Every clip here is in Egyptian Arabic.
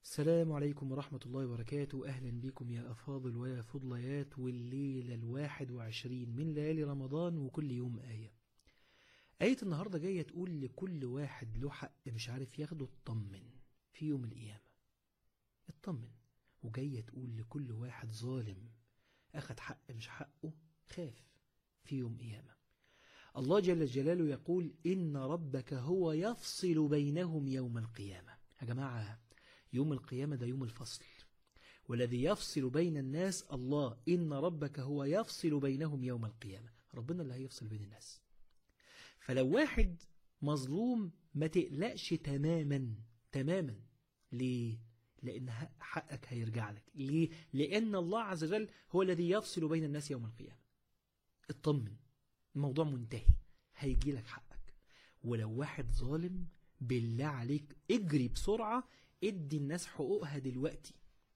السلام عليكم ورحمة الله وبركاته أهلا بكم يا أفاضل ويا فضليات والليلة الواحد وعشرين من ليالي رمضان وكل يوم آية آية النهاردة جاية تقول لكل واحد له حق مش عارف ياخده اطمن في يوم القيامة اطمن وجاية تقول لكل واحد ظالم أخد حق مش حقه خاف في يوم قيامة الله جل جلاله يقول إن ربك هو يفصل بينهم يوم القيامة يا جماعة يوم القيامة ده يوم الفصل والذي يفصل بين الناس الله إن ربك هو يفصل بينهم يوم القيامة ربنا اللي هيفصل بين الناس فلو واحد مظلوم ما تقلقش تماما تماما ليه؟ لأن حقك هيرجع لك ليه؟ لأن الله عز وجل هو الذي يفصل بين الناس يوم القيامة اطمن الموضوع منتهي هيجي لك حقك ولو واحد ظالم بالله عليك اجري بسرعة ادي الناس حقوقها دلوقتي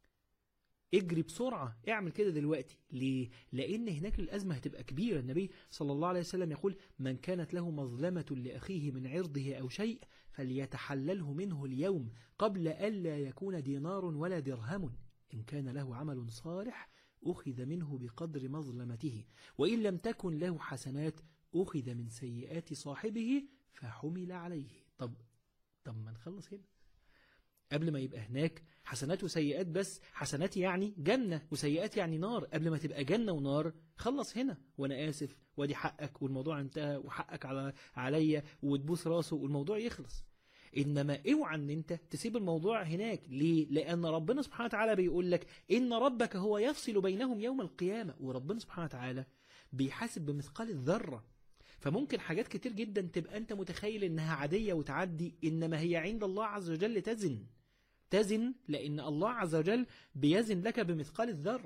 اجري بسرعة اعمل كده دلوقتي ليه؟ لأن هناك الأزمة هتبقى كبيرة النبي صلى الله عليه وسلم يقول من كانت له مظلمة لأخيه من عرضه أو شيء فليتحلله منه اليوم قبل ألا يكون دينار ولا درهم إن كان له عمل صالح أخذ منه بقدر مظلمته وإن لم تكن له حسنات أخذ من سيئات صاحبه فحمل عليه طب طب ما نخلص هنا قبل ما يبقى هناك حسنات وسيئات بس حسنات يعني جنة وسيئات يعني نار قبل ما تبقى جنة ونار خلص هنا وانا آسف وادي حقك والموضوع انتهى وحقك على عليا وتبوس راسه والموضوع يخلص إنما اوعى ان انت تسيب الموضوع هناك ليه؟ لأن ربنا سبحانه وتعالى بيقول لك إن ربك هو يفصل بينهم يوم القيامة وربنا سبحانه وتعالى بيحاسب بمثقال الذرة فممكن حاجات كتير جدا تبقى أنت متخيل إنها عادية وتعدي إنما هي عند الله عز وجل تزن تزن لأن الله عز وجل بيزن لك بمثقال الذر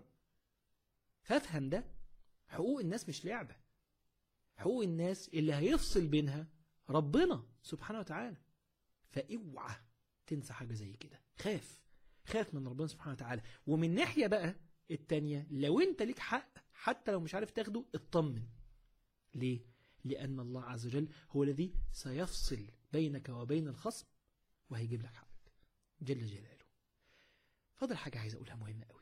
فافهم ده حقوق الناس مش لعبة حقوق الناس اللي هيفصل بينها ربنا سبحانه وتعالى فاوعى تنسى حاجة زي كده خاف خاف من ربنا سبحانه وتعالى ومن ناحية بقى التانية لو انت ليك حق حتى لو مش عارف تاخده اطمن ليه؟ لأن الله عز وجل هو الذي سيفصل بينك وبين الخصم وهيجيب لك حقك جل جلاله فاضل حاجة عايز أقولها مهمة قوي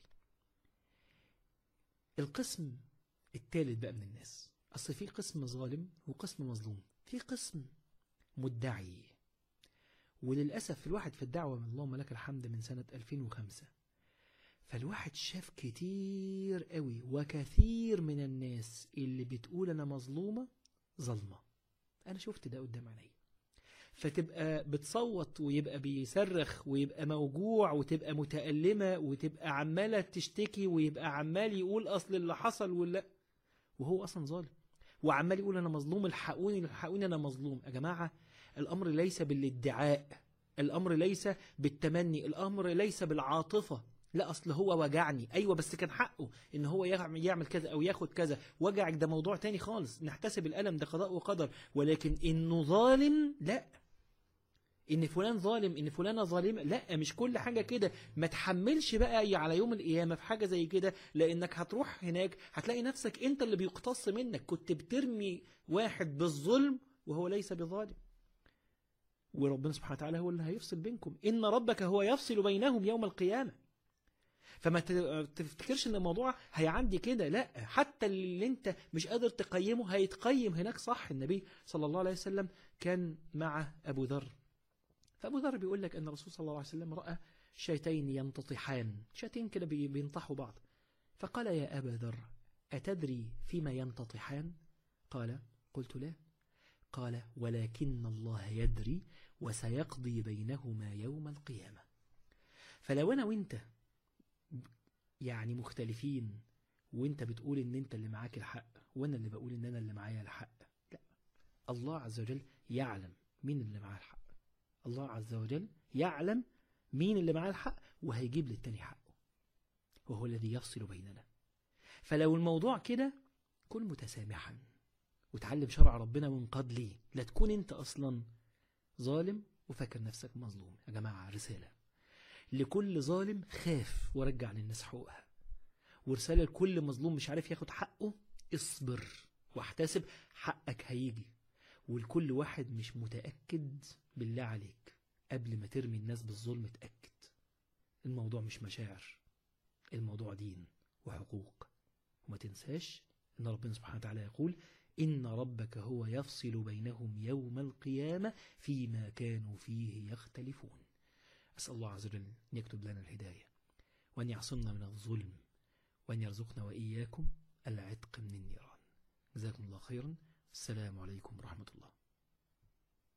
القسم الثالث بقى من الناس أصل في قسم ظالم وقسم مظلوم في قسم مدعي وللأسف الواحد في الدعوة من اللهم لك الحمد من سنة 2005 فالواحد شاف كتير قوي وكثير من الناس اللي بتقول أنا مظلومة ظلمة أنا شفت ده قدام عيني فتبقى بتصوت ويبقى بيصرخ ويبقى موجوع وتبقى متألمة وتبقى عمالة تشتكي ويبقى عمال يقول أصل اللي حصل ولا وهو أصلا ظالم وعمال يقول أنا مظلوم الحقوني الحقوني أنا مظلوم يا جماعة الأمر ليس بالادعاء الأمر ليس بالتمني الأمر ليس بالعاطفة لا أصل هو وجعني أيوة بس كان حقه إن هو يعمل كذا أو ياخد كذا وجعك ده موضوع تاني خالص نحتسب الألم ده قضاء وقدر ولكن إنه ظالم لا ان فلان ظالم ان فلانه ظالمه لا مش كل حاجه كده ما تحملش بقى على يوم القيامه في حاجه زي كده لانك هتروح هناك هتلاقي نفسك انت اللي بيقتص منك كنت بترمي واحد بالظلم وهو ليس بظالم وربنا سبحانه وتعالى هو اللي هيفصل بينكم ان ربك هو يفصل بينهم يوم القيامه فما تفتكرش ان الموضوع هيعدي كده لا حتى اللي انت مش قادر تقيمه هيتقيم هناك صح النبي صلى الله عليه وسلم كان مع ابو ذر فأبو ذر بيقول لك أن الرسول صلى الله عليه وسلم رأى شاتين ينتطحان شاتين كده بينطحوا بعض فقال يا أبا ذر أتدري فيما ينتطحان قال قلت لا قال ولكن الله يدري وسيقضي بينهما يوم القيامة فلو أنا وإنت يعني مختلفين وإنت بتقول إن إنت اللي معاك الحق وأنا اللي بقول إن أنا اللي معايا الحق لا الله عز وجل يعلم مين اللي معاه الحق الله عز وجل يعلم مين اللي معاه الحق وهيجيب للتاني حقه وهو الذي يفصل بيننا فلو الموضوع كده كن متسامحا وتعلم شرع ربنا وانقاد ليه لا تكون انت اصلا ظالم وفاكر نفسك مظلوم يا جماعة رسالة لكل ظالم خاف ورجع للناس حقوقها ورسالة لكل مظلوم مش عارف ياخد حقه اصبر واحتسب حقك هيجي ولكل واحد مش متأكد بالله عليك قبل ما ترمي الناس بالظلم اتأكد الموضوع مش مشاعر الموضوع دين وحقوق وما تنساش ان ربنا سبحانه وتعالى يقول إن ربك هو يفصل بينهم يوم القيامة فيما كانوا فيه يختلفون أسأل الله عز وجل أن يكتب لنا الهداية وأن يعصمنا من الظلم وأن يرزقنا وإياكم العتق من النيران جزاكم الله خيرا السلام عليكم ورحمة الله